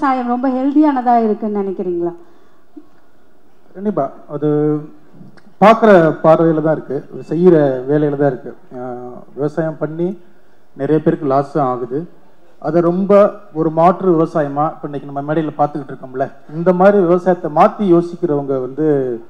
விவசாயம் ரொம்ப ஹெல்தியானதா இருக்குன்னு நினைக்கிறீங்களா கண்டிப்பா அது பார்க்குற பார்வையில் தான் இருக்கு செய்கிற வேலையில் தான் இருக்கு ஆஹ் விவசாயம் பண்ணி நிறைய பேருக்கு லாஸும் ஆகுது அதை ரொம்ப ஒரு மாற்று விவசாயமா இப்போ இன்னைக்கு நம்ம மேடையில் பார்த்துக்கிட்டு இருக்கோம்ல இந்த மாதிரி விவசாயத்தை மாற்றி யோசிக்கிறவங்க வந்து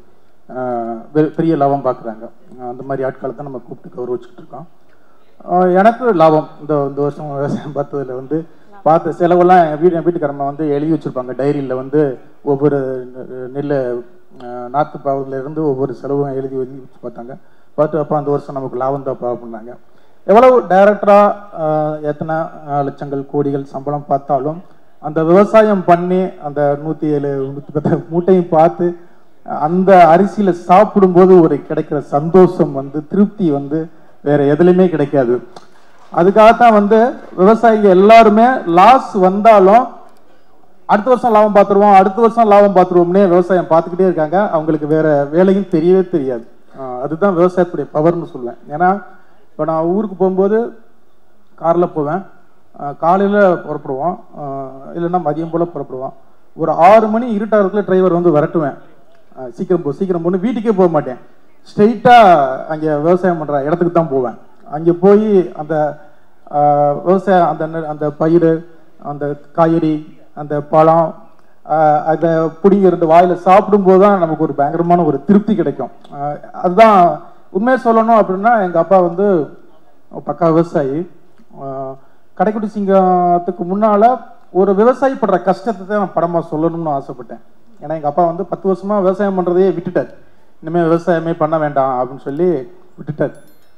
ஆஹ் பெ- பெரிய லாபம் பார்க்குறாங்க அந்த மாதிரி ஆட்களை தான் நம்ம கூப்பிட்டு கௌரவிச்சுட்டு இருக்கோம் ஆஹ் எனக்கு லாபம் இந்த இந்த வருஷம் விவசாயம் பார்த்ததுல வந்து பார்த்த செலவெல்லாம் என் வீடு என் வீட்டுக்காரம்மா வந்து எழுதி வச்சிருப்பாங்க டைரியில் வந்து ஒவ்வொரு நெல் நாற்று பாவத்துல இருந்து ஒவ்வொரு செலவும் எழுதி எழுதி வச்சு பார்த்தாங்க பார்த்து அப்போ அந்த வருஷம் நமக்கு லாபம் தான் பண்ணாங்க எவ்வளவு டைரக்டராக எத்தனை ஆஹ், லட்சங்கள் கோடிகள் சம்பளம் பார்த்தாலும் அந்த விவசாயம் பண்ணி அந்த நூற்றி ஏழு நூற்றி பத்து மூட்டையும் பார்த்து அந்த அரிசியில சாப்பிடும்போது ஒரு கிடைக்கிற சந்தோஷம் வந்து திருப்தி வந்து வேற எதுலையுமே கிடைக்காது அதுக்காகத்தான் வந்து விவசாயிங்க எல்லாருமே லாஸ் வந்தாலும் அடுத்த வருஷம் லாபம் பார்த்துருவோம் அடுத்த வருஷம் லாபம் பார்த்துருவோம்னே விவசாயம் பார்த்துக்கிட்டே இருக்காங்க அவங்களுக்கு வேற வேலையும் தெரியவே தெரியாது ஆஹ் அதுதான் விவசாயத்துடைய பவர்னு சொல்லுவேன் ஏன்னா இப்போ நான் ஊருக்கு போகும்போது காரில் போவேன் காலையில் புறப்படுவோம் ஆஹ் இல்லைன்னா மதியம் போல் புறப்படுவோம் ஒரு ஆறு மணி இருட்டாகிறதுக்குள்ள டிரைவர் வந்து விரட்டுவேன் ஆஹ் சீக்கிரம் போ சீக்கிரம் போன்னு வீட்டுக்கே போக மாட்டேன் ஸ்ட்ரெயிட்டாக அங்கே விவசாயம் பண்ணுற இடத்துக்கு தான் போவேன் அங்கே போய் அந்த ஆஹ் விவசாயம் அந்த நெ- அந்த பயிர் அந்த காய்கறி அந்த பழம் ஆஹ் அதை பிடிங்க ரெண்டு வாயில சாப்பிடும்போது தான் நமக்கு ஒரு பயங்கரமான ஒரு திருப்தி கிடைக்கும் ஆஹ் அதுதான் உண்மையை சொல்லணும் அப்படின்னா எங்க அப்பா வந்து பக்கா விவசாயி ஆஹ் கடைக்குடி சிங்கத்துக்கு முன்னால ஒரு விவசாயி படுற கஷ்டத்தை தான் நான் படமா சொல்லணும்னு ஆசைப்பட்டேன் ஏன்னா எங்க அப்பா வந்து பத்து வருஷமா விவசாயம் பண்றதையே விட்டுட்டார் இனிமே விவசாயமே பண்ண வேண்டாம் அப்படின்னு சொல்லி விட்டுட்டார்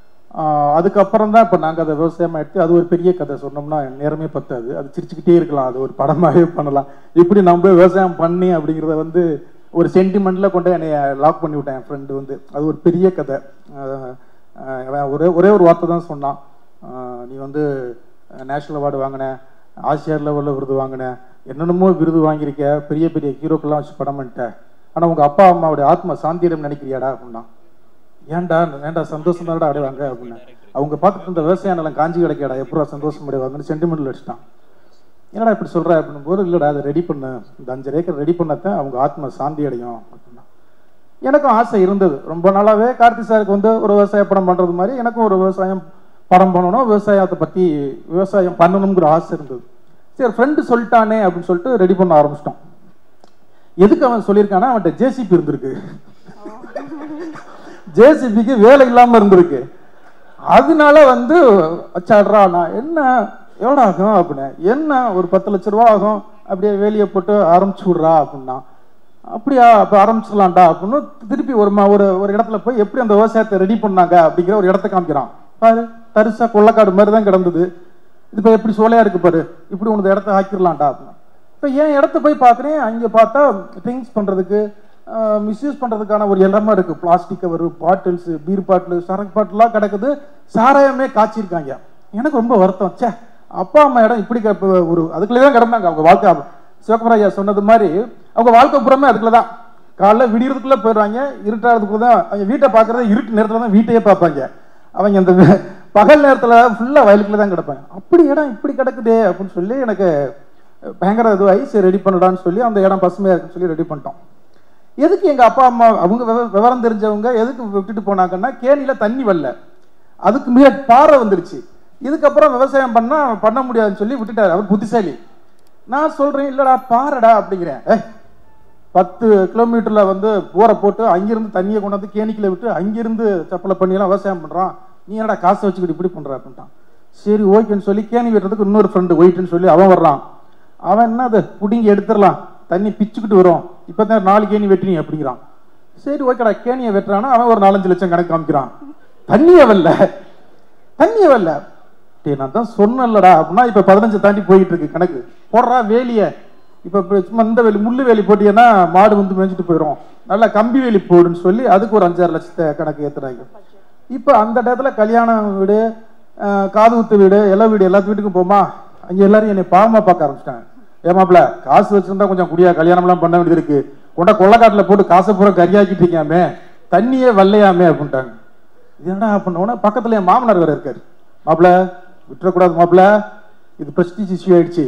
ஆஹ் அதுக்கப்புறம் தான் இப்போ நாங்கள் அதை விவசாயமாக எடுத்து அது ஒரு பெரிய கதை சொன்னோம்னா நேரமே பத்தாது அது சிரிச்சுக்கிட்டே இருக்கலாம் அது ஒரு படமாகவே பண்ணலாம் இப்படி நம்ம விவசாயம் பண்ணி அப்படிங்கிறத வந்து ஒரு சென்டிமெண்ட்டில் கொண்டு என்னை லாக் பண்ணி விட்டேன் என் ஃப்ரெண்டு வந்து அது ஒரு பெரிய கதை ஆஹ் ஆஹ் அவன் ஒரே ஒரே ஒரு வார்த்தை தான் சொன்னான் ஆஹ் நீ வந்து நேஷ்னல் அவார்டு வாங்கின ஆசியர் லெவலில் விருது வாங்கின என்னென்னமோ விருது வாங்கியிருக்க பெரிய பெரிய ஹீரோக்கெல்லாம் வச்சு படம் பண்ணிட்ட ஆனால் உங்கள் அப்பா அம்மாவுடைய ஆத்ம சாந்தியிடம் நினைக்கிறியாடா அப்படின்னா ஏன்டா ஏன்டா சந்தோஷம் தானடா அடைவாங்க அப்படின்னு அவங்க பார்த்துட்டு இருந்த விவசாய நிலம் காஞ்சி கிடைக்காடா எப்படா சந்தோஷம் அடைவாங்கன்னு சென்டிமெண்ட்ல வச்சுட்டான் என்னடா இப்படி சொல்ற அப்படின்னும் போது இல்லடா அதை ரெடி பண்ணு இந்த அஞ்சரை ஏக்கர் ரெடி பண்ணத்தான் அவங்க ஆத்ம சாந்தி அடையும் அப்படின்னா எனக்கும் ஆசை இருந்தது ரொம்ப நாளாவே கார்த்தி சாருக்கு வந்து ஒரு விவசாய படம் பண்றது மாதிரி எனக்கும் ஒரு விவசாயம் படம் பண்ணணும் விவசாயத்தை பத்தி விவசாயம் பண்ணணுங்கிற ஆசை இருந்தது சரி ஃப்ரெண்டு சொல்லிட்டானே அப்படின்னு சொல்லிட்டு ரெடி பண்ண ஆரம்பிச்சிட்டோம் எதுக்கு அவன் சொல்லியிருக்கானா அவன்கிட்ட ஜேசிபி இருந்திருக்கு ஜேசிபிக்கு வேலை இல்லாம இருந்திருக்கு அதனால வந்து வச்சாடுறா நான் என்ன எவ்வளோ ஆகும் அப்படின்னு என்ன ஒரு பத்து லட்ச ரூபா ஆகும் அப்படியே வேலியை போட்டு ஆரம்பிச்சு விட்றா அப்படின்னா அப்படியா அப்போ ஆரம்பிச்சிடலாம்டா அப்படின்னு திருப்பி ஒரு ம- ஒரு ஒரு இடத்துல போய் எப்படி அந்த விவசாயத்தை ரெடி பண்ணாங்க அப்படிங்கிற ஒரு இடத்த காமிக்கிறான் பாரு தரிசா கொள்ளக்காடு மாதிரி தான் கிடந்தது இது இப்போ எப்படி சோலையா இருக்கு பாரு இப்படி உனது இடத்த ஆக்கிடலாம்டா அப்படின்னா இப்போ என் இடத்த போய் பார்க்குறேன் அங்கே பார்த்தா ட்ரிங்க்ஸ் பண்ணுறதுக்கு மிஸ்யூஸ் பண்ணுறதுக்கான ஒரு இடமா இருக்கு plastic cover bottles beer bottle சரக்கு பாட்டிலாம் கிடக்குது சாராயமே காய்ச்சிருக்காங்க எனக்கு ரொம்ப வருத்தம் ச்சே அப்பா அம்மா இடம் இப்படி க- இப்ப ஒரு அதுக்குள்ளே தான் கிடந்தாங்க அவங்க வாழ்க்கை சிவகுமார் ஐயா சொன்னது மாதிரி அவங்க வாழ்க்கை புறமே அதுக்குள்ள தான் காலைல விடியறதுக்குள்ள போயிடுவாங்க இருட்டாகிறதுக்குள்ள தான் அவங்க வீட்டை பார்க்கறத இருட்டு நேரத்தில் தான் வீட்டையே பார்ப்பாங்க அவங்க அந்த வே- பகல் நேரத்தில் ஃபுல்லாக வயலுக்குள்ள தான் கிடப்பாங்க அப்படி இடம் இப்படி கிடக்குதே அப்படின்னு சொல்லி எனக்கு பயங்கர இதுவாகி சரி ரெடி பண்ணடான்னு சொல்லி அந்த இடம் பசுமையாக இருக்குன்னு சொல்லி ரெடி பண்ணிட்டோம் எதுக்கு எங்க அப்பா அம்மா அவங்க விவ- விவரம் தெரிஞ்சவங்க எதுக்கு விட்டுட்டு போனாங்கன்னா கேணியில தண்ணி வரல அதுக்கு மிக பாறை வந்துருச்சு இதுக்கப்புறம் விவசாயம் பண்ணா பண்ண முடியாதுன்னு சொல்லி விட்டுட்டாரு அவர் புத்திசாலி நான் சொல்றேன் இல்லடா பாருடா அப்படிங்கிறேன் ஏய், பத்து கிலோமீட்டர்ல வந்து போரை போட்டு அங்கிருந்து தண்ணியை கொண்டாந்து கேணிக்குள்ள விட்டு அங்கிருந்து சப்பலை பண்ணி எல்லாம் விவசாயம் பண்றான் நீ என்னடா காசை வச்சுக்கிட்டு இப்படி பண்ற அப்படின்ட்டான் சரி ஓகேன்னு சொல்லி கேணி வெட்டுறதுக்கு இன்னொரு ஃப்ரெண்டு ஒயிட்டுன்னு சொல்லி அவன் வர்றான் அவன் என்ன அது புடிங்கி எடுத்துடலாம் தண்ணி பிச்சுக்கிட்டு வரும் இப்பதான் நாலு கேணி வெட்டினி அப்படிங்கிறான் சரி ஓகேடா கேணியை வெட்டுறானா அவன் ஒரு நாலஞ்சு லட்சம் கணக்கு காமிக்கிறான் தண்ணியே வரல தண்ணியே வரல டேய் நான் தான் சொன்னேன்லடா அப்படின்னா இப்ப பதினஞ்சு தாண்டி போயிட்டு இருக்கு கணக்கு போடுறா வேலிய இப்ப இப்ப சும்மா இந்த வேலி முள்ளு வேலி போட்டீங்கன்னா மாடு வந்து மேய்ஞ்சிட்டு போயிடும் நல்லா கம்பி வேலி போடுன்னு சொல்லி அதுக்கு ஒரு அஞ்சாறு லட்சத்தை கணக்கு ஏத்துறாங்க இப்ப அந்த இடத்துல கல்யாணம் வீடு அஹ், காது குத்து வீடு எல்லா வீடு எல்லாத்து வீட்டுக்கும் போமா அங்க எல்லாரும் என்னை பாவமா பார்க்க ஆரம்பிச்சிட்டாங்க ஏமாப்ல காசு வச்சிருந்தா கொஞ்சம் குடியா கல்யாணம்லாம் பண்ண வேண்டியது இருக்கு கொண்ட கொள்ளக்காட்டுல போட்டு காசை பூரா கரியாக்கிட்டு இருக்காமே தண்ணியே வல்லையாமே அப்படின்ட்டாங்க இது என்னடா பண்ணோன்னா பக்கத்துல என் மாமனார் வேற இருக்காரு மாப்பிள விட்டுறக்கூடாது மாப்பிள இது பிரஸ்டீஜ் இஷ்யூ ஆயிடுச்சு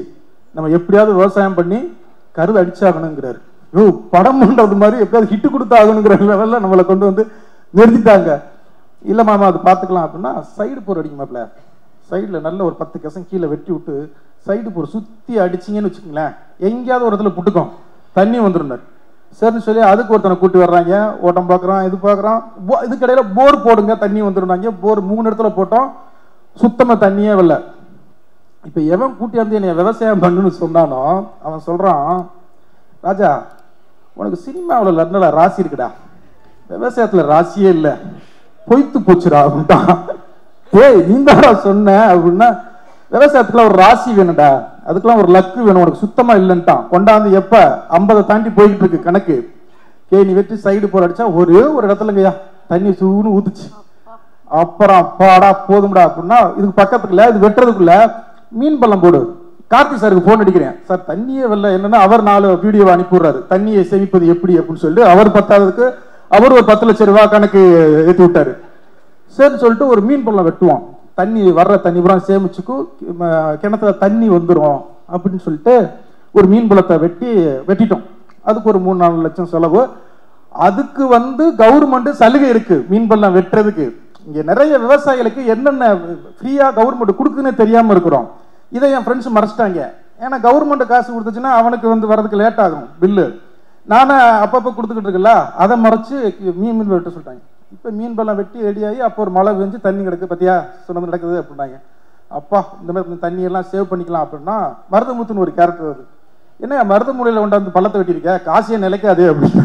நம்ம எப்படியாவது விவசாயம் பண்ணி கருது அடிச்சாகணுங்கிறாரு யோ படம் பண்றது மாதிரி எப்படியாவது ஹிட்டு கொடுத்தாகணுங்கிற லெவல்ல நம்மளை கொண்டு வந்து நிறுத்திட்டாங்க இல்ல மாமா அது பார்த்துக்கலாம் அப்படின்னா சைடு போர் அடிக்குமாப்ல சைடில் நல்ல ஒரு பத்து கசம் கீழே வெட்டி விட்டு சைடு போர் சுற்றி அடிச்சிங்கன்னு வச்சுக்கோங்களேன் எங்கேயாவது ஒரு இடத்துல புட்டுக்கும் தண்ணி வந்துருந்தார் சரின்னு சொல்லி அதுக்கு ஒருத்தனை கூட்டி வர்றாங்க ஓட்டம் பார்க்குறான் இது பார்க்குறான் இதுக்கு இடையில போர் போடுங்க தண்ணி வந்துருந்தாங்க போர் மூணு இடத்துல போட்டோம் சுத்தமாக தண்ணியே வரல இப்போ எவன் கூட்டி வந்து என்னை விவசாயம் பண்ணுன்னு சொன்னானோ அவன் சொல்கிறான் ராஜா உனக்கு சினிமாவில் லட்னில் ராசி இருக்குடா விவசாயத்தில் ராசியே இல்லை பொய்த்து போச்சுடா அப்படின்ட்டான் ஏய் நீந்தாடா சொன்ன அப்படின்னா விவசாயத்துக்குலாம் ஒரு ராசி வேணும்டா அதுக்கெல்லாம் ஒரு லக்கு வேணும் உனக்கு சுத்தமா இல்லைன்ட்டான் கொண்டாந்து எப்ப ஐம்பதை தாண்டி போய்கிட்டு இருக்கு கணக்கு கே நீ வெட்டி சைடு போற அடிச்சா ஒரே ஒரு இடத்துலங்கய்யா தண்ணி சூன்னு ஊத்துச்சு அப்புறம் அப்பாடா போதும்டா அப்படின்னா இதுக்கு பக்கத்துக்குள்ள இது வெட்டுறதுக்குள்ள மீன் பள்ளம் போடு கார்த்தி சாருக்கு போன் அடிக்கிறேன் சார் தண்ணியே வரல என்னன்னா அவர் நாலு வீடியோவை அனுப்பிடுறாரு தண்ணியை சேமிப்பது எப்படி அப்படின்னு சொல்லிட்டு அவர் பத்தாவதுக்கு அவர் ஒரு பத்து லட்சம் ரூபாய் கணக்கு ஏற்றி விட்டாரு சரின்னு சொல்லிட்டு ஒரு மீன் பள்ளம் வெட்டுவோம் தண்ணி வர்ற தண்ணி பூரா சேமிச்சுக்கும் ம, கிணத்துல தண்ணி வந்துடும் அப்படின்னு சொல்லிட்டு ஒரு மீன் பள்ளத்தை வெட்டி வெட்டிட்டோம் அதுக்கு ஒரு மூணு நாலு லட்சம் செலவு அதுக்கு வந்து கவர்மெண்ட் சலுகை இருக்கு மீன் பள்ளம் வெட்டுறதுக்கு இங்க நிறைய விவசாயிகளுக்கு என்னென்ன ஃப்ரீயா கவர்மெண்ட் கொடுக்குதுன்னே தெரியாம இருக்கிறோம் இதை என் ஃப்ரெண்ட்ஸ் மறைச்சிட்டாங்க ஏன்னா கவர்மெண்ட் காசு கொடுத்துச்சுன்னா அவனுக்கு வந்து வரதுக்கு லேட் ஆகும் பில்லு நானே அப்பப்போ கொடுத்துக்கிட்டு இருக்கல அதை மறைச்சு மீன் மீன் வெட்ட சொல்லிட்டாங்க இப்போ மீன் பள்ளம் வெட்டி ரெடியாகி அப்போ ஒரு மழை பெஞ்சு தண்ணி கிடக்கு பத்தியா சொன்னது நடக்குது அப்படின்னாங்க அப்பா இந்த மாதிரி கொஞ்சம் தண்ணியெல்லாம் சேவ் பண்ணிக்கலாம் அப்படின்னா மருதமுத்துன்னு ஒரு கேரக்டர் வருது என்ன மருதமூலையில் கொண்டாந்து பள்ளத்தை வெட்டியிருக்க காசியே நிலைக்காது அப்படின்னு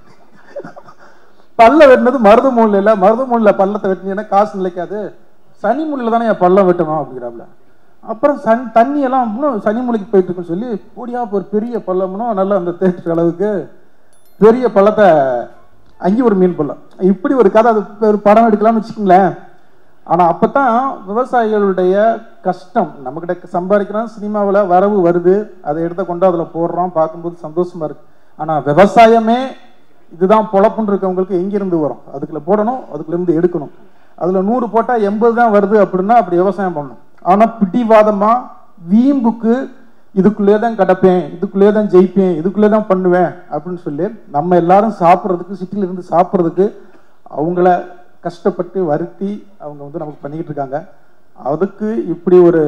பல்ல வெட்டினது மருத மூலையில் இல்லை மருத மூலையில் பள்ளத்தை வெட்டினீங்கன்னா காசு நிலைக்காது சனி மூலையில் தானே என் பள்ளம் வெட்டணும் அப்படிங்கிறாப்ல அப்புறம் சன் தண்ணி எல்லாம் இன்னும் சனி மூலைக்கு போயிட்டு இருக்குன்னு சொல்லி போடியா ஒரு பெரிய பள்ளம்னும் நல்ல அந்த தேட்டர் அளவுக்கு பெரிய பள்ளத்தை அங்கே ஒரு மீன் பள்ளம் இப்படி ஒரு கதை அது ஒரு படம் எடுக்கலாம்னு வச்சுக்கோங்களேன் ஆனால் அப்போ தான் விவசாயிகளுடைய கஷ்டம் நம்மக்கிட்ட சம்பாதிக்கிறோம் சினிமாவில் வரவு வருது அதை எடுத்து கொண்டு அதில் போடுறோம் பார்க்கும்போது சந்தோஷமா இருக்கு ஆனால் விவசாயமே இதுதான் பொழப்புன்னு இருக்கவங்களுக்கு எங்கிருந்து வரும் அதுக்குள்ள போடணும் அதுக்குள்ள இருந்து எடுக்கணும் அதில் நூறு போட்டால் எண்பது தான் வருது அப்படின்னா அப்படி விவசாயம் பண்ணணும் ஆனால் பிடிவாதமாக வீம்புக்கு இதுக்குள்ளே தான் கிடப்பேன் இதுக்குள்ளே தான் ஜெயிப்பேன் இதுக்குள்ளே தான் பண்ணுவேன் அப்படின்னு சொல்லி நம்ம எல்லாரும் சாப்பிட்றதுக்கு சிட்டில இருந்து சாப்பிட்றதுக்கு அவங்கள கஷ்டப்பட்டு வருத்தி அவங்க வந்து நமக்கு பண்ணிக்கிட்டு இருக்காங்க அதுக்கு இப்படி ஒரு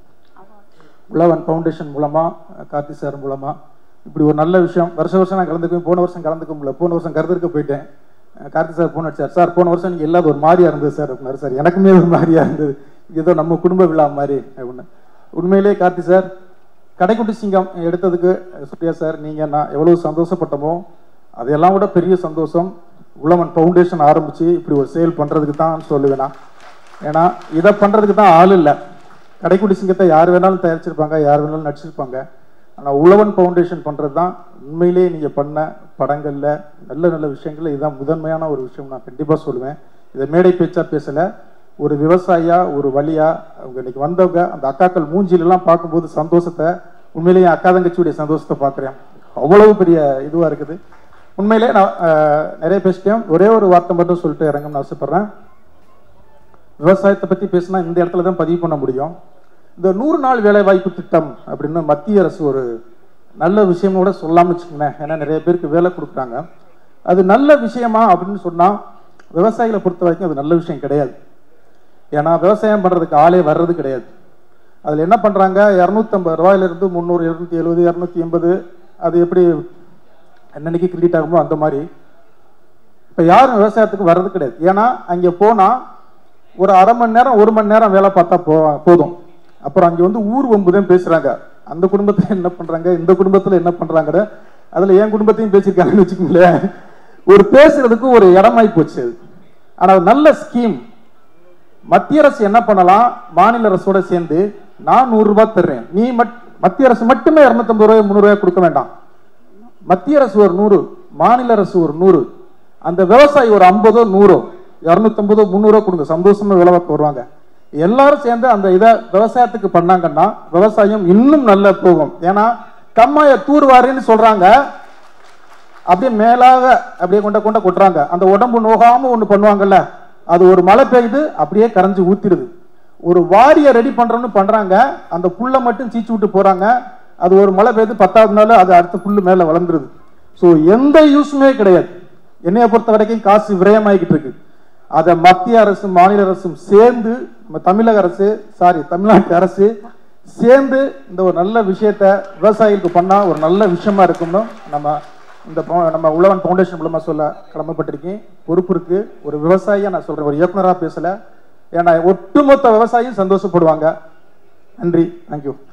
உழவன் ஃபவுண்டேஷன் மூலமா கார்த்தி சார் மூலமா இப்படி ஒரு நல்ல விஷயம் வருஷ வருஷம் நான் கலந்துக்குவேன் போன வருஷம் கலந்துக்க முடியல போன வருஷம் கருதுக்க போயிட்டேன் அஹ் கார்த்தி சார் போன் அடிச்சார் சார் போன வருஷம் நீங்க இல்லாத ஒரு மாதிரியா இருந்தது சார் அப்படின்னாரு சார் எனக்குமே ஒரு மாதிரியா இருந்தது ஏதோ நம்ம குடும்ப விழா மாதிரி அப்படின்னு உண்மையிலே கார்த்தி சார் கடைக்குட்டி சிங்கம் எடுத்ததுக்கு சுப்ரியா சார் நீங்க நான் எவ்வளவு சந்தோஷப்பட்டோமோ அதையெல்லாம் விட பெரிய சந்தோஷம் உழவன் ஃபவுண்டேஷன் ஆரம்பிச்சு இப்படி ஒரு சேல் பண்றதுக்கு தான் சொல்லுவேன் நான் ஏன்னா இதை பண்றதுக்கு தான் ஆள் இல்லை கடைக்குடி சிங்கத்தை யார் வேணாலும் தயாரிச்சிருப்பாங்க யார் வேணாலும் நடிச்சிருப்பாங்க ஆனால் உழவன் ஃபவுண்டேஷன் பண்ணுறது தான் உண்மையிலே நீங்கள் பண்ண படங்களில் நல்ல நல்ல விஷயங்கள்ல இதுதான் முதன்மையான ஒரு விஷயம் நான் கண்டிப்பாக சொல்லுவேன் இதை மேடை பேச்சா பேசலை ஒரு விவசாயியா ஒரு வழியா அவங்க இன்னைக்கு வந்தவங்க அந்த அக்காக்கள் மூஞ்சிலெல்லாம் பார்க்கும்போது சந்தோஷத்தை உண்மையிலேயே என் அக்கா தங்கச்சியுடைய சந்தோஷத்தை பார்க்குறேன் அவ்வளவு பெரிய இதுவாக இருக்குது உண்மையிலே நான் அஹ், நிறைய பேசிட்டேன் ஒரே ஒரு வார்த்தை மட்டும் சொல்லிட்டு இறங்கணும்னு ஆசைப்பட்றேன் விவசாயத்தை பத்தி பேசினா இந்த இடத்துல தான் பதிவு பண்ண முடியும் இந்த நூறு நாள் வேலை வாய்ப்பு திட்டம் அப்படின்னு மத்திய அரசு ஒரு நல்ல விஷயம் கூட சொல்லாம வச்சுக்கோங்களேன் ஏன்னா நிறைய பேருக்கு வேலை கொடுக்குறாங்க அது நல்ல விஷயமா அப்படின்னு சொன்னா விவசாயிகளை பொறுத்த வரைக்கும் அது நல்ல விஷயம் கிடையாது ஏன்னா விவசாயம் பண்றதுக்கு ஆளே வர்றது கிடையாது அதுல என்ன பண்றாங்க இரநூத்தம்பது ரூபாயில இருந்து முந்நூறு இருநூத்தி எழுபது இரநூத்தி எண்பது அது எப்படி என்னன்னைக்கு கிரெடிட் ஆகுமோ அந்த மாதிரி இப்போ யாரும் விவசாயத்துக்கு வர்றது கிடையாது ஏன்னா அங்கே போனால் ஒரு அரை மணி நேரம் ஒரு மணி நேரம் வேலை பார்த்தா போ போதும் அப்புறம் அங்கே வந்து ஊர் வம்பு தான் பேசுகிறாங்க அந்த குடும்பத்தில் என்ன பண்ணுறாங்க இந்த குடும்பத்தில் என்ன பண்ணுறாங்கன்னு அதில் என் குடும்பத்தையும் பேசியிருக்காங்கன்னு வச்சுக்கோங்களேன் ஒரு பேசுறதுக்கு ஒரு இடமாய் போச்சு அது ஆனால் நல்ல ஸ்கீம் மத்திய அரசு என்ன பண்ணலாம் மாநில அரசோட சேர்ந்து நான் நூறு ரூபாய் தர்றேன் நீ மட் மத்திய அரசு மட்டுமே இரநூத்தம்பது ரூபாய் முந்நூறு ரூபாய் கொடுக்க வேண்டாம் மத்திய அரசு ஒரு நூறு மாநில அரசு ஒரு நூறு அந்த விவசாயி ஒரு ஐம்பதோ நூறோ இரநூத்தம்பதோ முந்நூறோ கொடுங்க சந்தோஷமா விலை பார்க்க வருவாங்க எல்லாரும் சேர்ந்து அந்த இதை விவசாயத்துக்கு பண்ணாங்கன்னா விவசாயம் இன்னும் நல்லா போகும் ஏன்னா கம்மாய தூர்வாரின்னு சொல்றாங்க அப்படியே மேலாக அப்படியே கொண்ட கொண்ட கொட்டுறாங்க அந்த உடம்பு நோகாம ஒண்ணு பண்ணுவாங்கல்ல அது ஒரு மழை பெய்யுது அப்படியே கரைஞ்சு ஊத்திடுது ஒரு வாரிய ரெடி பண்றோம்னு பண்றாங்க அந்த புல்லை மட்டும் சீச்சு விட்டு போறாங்க அது ஒரு மழை பெய்து பத்தாவது நாள் அது அடுத்த புல்லு மேலே வளர்ந்துருது ஸோ எந்த யூஸுமே கிடையாது என்னைய பொறுத்த வரைக்கும் காசு விரயமாகிக்கிட்டு இருக்கு அதை மத்திய அரசும் மாநில அரசும் சேர்ந்து நம்ம தமிழக அரசு சாரி தமிழ்நாட்டு அரசு சேர்ந்து இந்த ஒரு நல்ல விஷயத்த விவசாயிகளுக்கு பண்ணா ஒரு நல்ல விஷயமா இருக்கும்னு நம்ம இந்த போ- நம்ம உழவன் ஃபவுண்டேஷன் மூலமா சொல்ல கடமைப்பட்டிருக்கேன் பொறுப்பு இருக்கு ஒரு விவசாயியா நான் சொல்றேன் ஒரு இயக்குனரா பேசல ஏன்னா ஒட்டுமொத்த விவசாயியும் சந்தோஷப்படுவாங்க நன்றி தேங்க்யூ